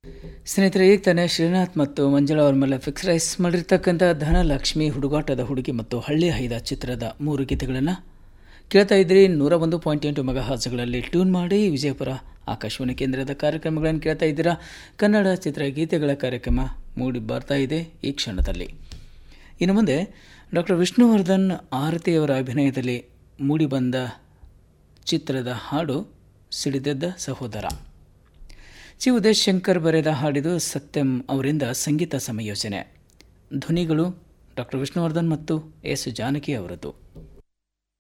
ಸ್ನೇಹಿತರೆ ಈಗ ತಾನೇ ಶ್ರೀನಾಥ್ ಮತ್ತು ಮಂಜುಳಾ ಅವ್ರ ಮೇಲೆ ಫಿಕ್ಸ್ ರೈಸ್ ಮಾಡಿರ್ತಕ್ಕಂಥ ಧನಲಕ್ಷ್ಮಿ ಹುಡುಗಾಟದ ಹುಡುಗಿ ಮತ್ತು ಹಳ್ಳಿ ಹೈದ ಚಿತ್ರದ ಮೂರು ಗೀತೆಗಳನ್ನು ಕೇಳ್ತಾ ಇದ್ರಿ ನೂರ ಒಂದು ಪಾಯಿಂಟ್ ಎಂಟು ಮೆಗಾ ಹಾರ್ಸ್ಗಳಲ್ಲಿ ಟ್ಯೂನ್ ಮಾಡಿ ವಿಜಯಪುರ ಆಕಾಶವಾಣಿ ಕೇಂದ್ರದ ಕಾರ್ಯಕ್ರಮಗಳನ್ನು ಕೇಳ್ತಾ ಇದ್ದೀರಾ ಕನ್ನಡ ಚಿತ್ರಗೀತೆಗಳ ಕಾರ್ಯಕ್ರಮ ಮೂಡಿ ಬರ್ತಾ ಇದೆ ಈ ಕ್ಷಣದಲ್ಲಿ ಇನ್ನು ಮುಂದೆ ಡಾಕ್ಟರ್ ವಿಷ್ಣುವರ್ಧನ್ ಆರತಿಯವರ ಅಭಿನಯದಲ್ಲಿ ಮೂಡಿಬಂದ ಚಿತ್ರದ ಹಾಡು ಸಿಡಿದೆದ್ದ ಸಹೋದರ ಚಿ ಉದಯ್ ಶಂಕರ್ ಬರೆದ ಹಾಡಿದು ಸತ್ಯಂ ಅವರಿಂದ ಸಂಗೀತ ಸಂಯೋಜನೆ ಧ್ವನಿಗಳು ಡಾಕ್ಟರ್ ವಿಷ್ಣುವರ್ಧನ್ ಮತ್ತು ಎಸ್ ಜಾನಕಿ ಅವರದ್ದು